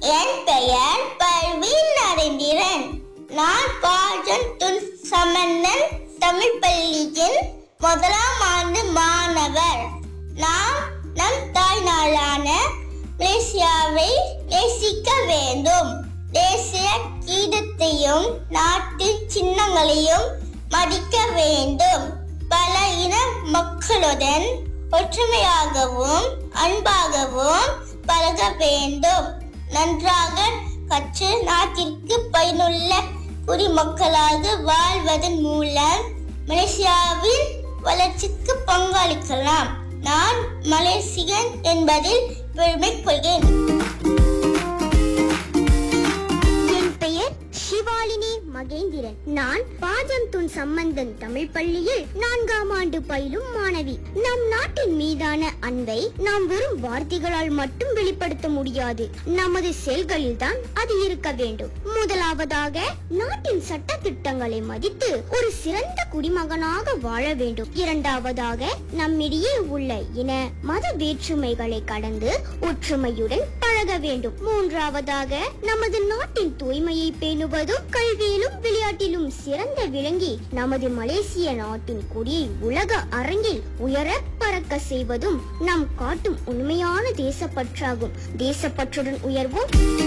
என் பெயர் பர்வீன் நரேந்திரன் நான் பாஜன் துன் சமந்தன் தமிழ் பள்ளியின் முதலாம் ஆண்டு மாணவர் நாம் நம் தாய் நாளான மலேசியாவை நேசிக்க வேண்டும் தேசிய கீதத்தையும் நாட்டு சின்னங்களையும் மதிக்க வேண்டும் பல இன மக்களுடன் ஒற்றுமையாகவும் அன்பாகவும் பழக வேண்டும் நன்றாக கற்று நாட்டிற்கு பயனுள்ள குடிமக்களாக வாழ்வதன் மூலம் மலேசியாவின் வளர்ச்சிக்கு பங்களிக்கலாம் நான் மலேசியன் என்பதில் பெருமை கொள்கிறேன் என் பெயர் சிவாலினி மகேந்திரன் நான் பாஜம் துன் சம்பந்தன் தமிழ் பள்ளியில் நான்காம் ஆண்டு பயிலும் மாணவி நம் நாட்டின் மீதான அன்பை நாம் வெறும் வார்த்தைகளால் மட்டும் வெளிப்படுத்த முடியாது நமது செயல்களில் தான் அது இருக்க வேண்டும் முதலாவதாக நாட்டின் சட்ட திட்டங்களை மதித்து ஒரு சிறந்த குடிமகனாக வாழ வேண்டும் இரண்டாவதாக நம்மிடையே உள்ள இன மத வேற்றுமைகளை கடந்து ஒற்றுமையுடன் பழக வேண்டும் மூன்றாவதாக நமது நாட்டின் தூய்மையை பேணுவதும் கல்வியிலும் விளையாட்டிலும் சிறந்த விளங்கி நமது மலேசிய நாட்டின் கொடியை உலக அரங்கில் உயர பறக்க செய்வதும் நாம் காட்டும் உண்மையான தேசப்பற்றாகும் தேசப்பற்றுடன் உயர்வோம்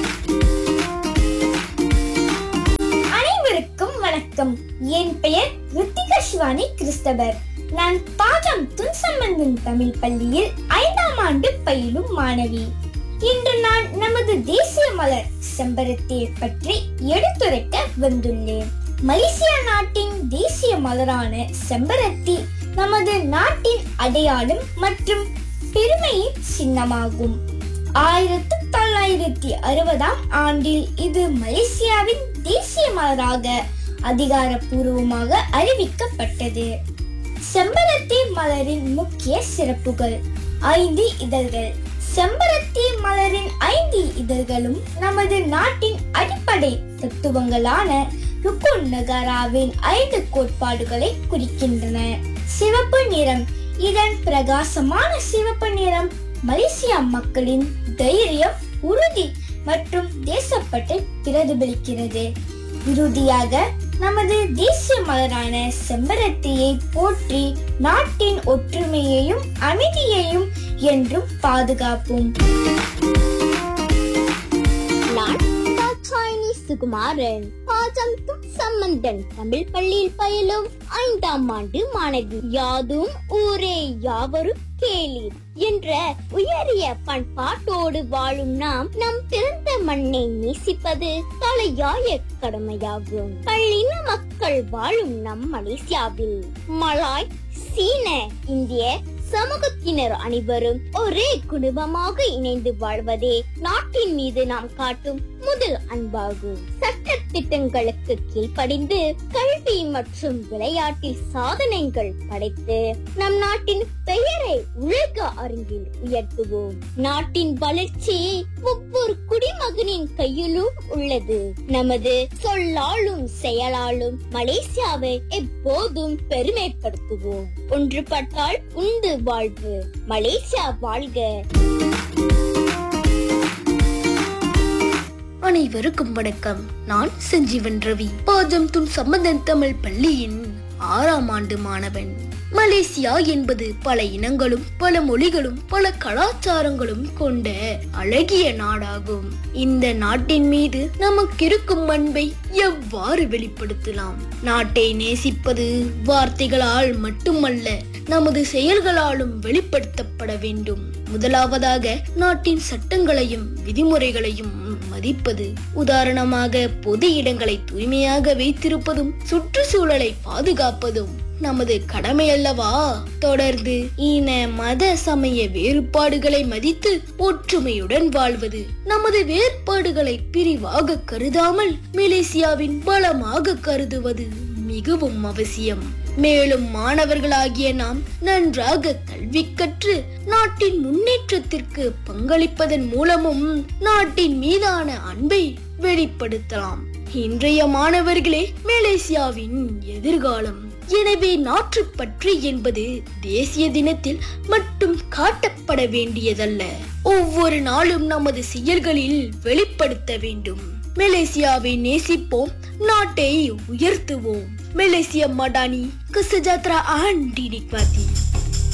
அனைவருக்கும் வணக்கம் என் பெயர் ரித்திகா சிவானி கிறிஸ்தவர் நான் பாஜம் துன் சம்பந்தன் தமிழ் பள்ளியில் ஐந்தாம் ஆண்டு பயிலும் மாணவி இன்று நான் நமது தேசிய மலர் செம்பருத்தியை பற்றி எடுத்துரைக்க வந்துள்ளேன் மலேசியா நாட்டின் தேசிய மலரான செம்பருத்தி நமது நாட்டின் அடையாளம் மற்றும் பெருமையின் சின்னமாகும் ஆயிரத்து தொள்ளாயிரத்தி அறுபதாம் ஆண்டில் இது மலேசியாவின் தேசிய மலராக அதிகாரப்பூர்வமாக அறிவிக்கப்பட்டது செம்பருத்தி மலரின் முக்கிய சிறப்புகள் ஐந்து இதழ்கள் செம்பருத்தி மலரின் ஐந்து இதழ்களும் நமது நாட்டின் அடிப்படை தத்துவங்களான ருக்குன் நகாராவின் ஐந்து கோட்பாடுகளை குறிக்கின்றன சிவப்பு நிறம் இதன் பிரகாசமான சிவப்பு நிறம் மலேசியா மக்களின் தைரியம் உறுதி மற்றும் தேசப்பட்டை பிரதிபலிக்கிறது இறுதியாக நமது தேசிய மலரான செம்பருத்தியை போற்றி நாட்டின் ஒற்றுமையையும் அமைதியையும் என்றும் பாதுகாப்போம் நான் தாட்சாயினி சுகுமாரன் பாஜம் துன் சம்பந்தன் தமிழ் பள்ளியில் பயிலும் ஐந்தாம் ஆண்டு மாணவி யாதும் ஊரே யாவரும் கேளீர் என்ற உயரிய பண்பாட்டோடு வாழும் நாம் நம் பிறந்த மண்ணை நேசிப்பது தலையாய கடமையாகும் பள்ளின மக்கள் வாழும் நம் மலேசியாவில் மலாய் சீன இந்திய சமூகத்தினர் அனைவரும் ஒரே குடும்பமாக இணைந்து வாழ்வதே நாட்டின் மீது நாம் காட்டும் முதல் அன்பாகும் சட்ட திட்டங்களுக்கு கீழ்ப்படிந்து கல்வி மற்றும் விளையாட்டில் சாதனைகள் படைத்து நம் நாட்டின் பெயரை உலக அரங்கில் உயர்த்துவோம் நாட்டின் வளர்ச்சி ஒவ்வொரு குடிமகனின் கையிலும் உள்ளது நமது சொல்லாலும் செயலாலும் மலேசியாவை எப்போதும் பெருமைப்படுத்துவோம் ஒன்றுபட்டால் உண்டு வாழ்வு மலேசியா வாழ்க அனைவருக்கும் வணக்கம் நான் சஞ்சீவன் ரவி பாஜம் துன் சம்பந்தன் தமிழ் பள்ளியின் ஆறாம் ஆண்டு மாணவன் மலேசியா என்பது பல இனங்களும் பல மொழிகளும் பல கலாச்சாரங்களும் கொண்ட அழகிய நாடாகும் இந்த நாட்டின் மீது நமக்கிருக்கும் அன்பை எவ்வாறு வெளிப்படுத்தலாம் நாட்டை நேசிப்பது வார்த்தைகளால் மட்டுமல்ல நமது செயல்களாலும் வெளிப்படுத்தப்பட வேண்டும் முதலாவதாக நாட்டின் சட்டங்களையும் விதிமுறைகளையும் மதிப்பது உதாரணமாக பொது இடங்களை தூய்மையாக வைத்திருப்பதும் சுற்றுச்சூழலை பாதுகாப்பதும் நமது கடமை அல்லவா தொடர்ந்து இன மத சமய வேறுபாடுகளை மதித்து ஒற்றுமையுடன் வாழ்வது நமது வேறுபாடுகளை பிரிவாக கருதாமல் மலேசியாவின் பலமாக கருதுவது மிகவும் அவசியம் மேலும் மாணவர்களாகிய நாம் நன்றாக கல்வி கற்று நாட்டின் முன்னேற்றத்திற்கு பங்களிப்பதன் மூலமும் நாட்டின் மீதான அன்பை வெளிப்படுத்தலாம் இன்றைய மாணவர்களே மலேசியாவின் எதிர்காலம் எனவே நாட்டுப்பற்று என்பது தேசிய தினத்தில் மட்டும் காட்டப்பட வேண்டியதல்ல ஒவ்வொரு நாளும் நமது செயல்களில் வெளிப்படுத்த வேண்டும் மலேசியாவை நேசிப்போம் நாட்டை உயர்த்துவோம் மலேசிய மடானி கசஜாத்ரா ஆண்டி நிக்வாதி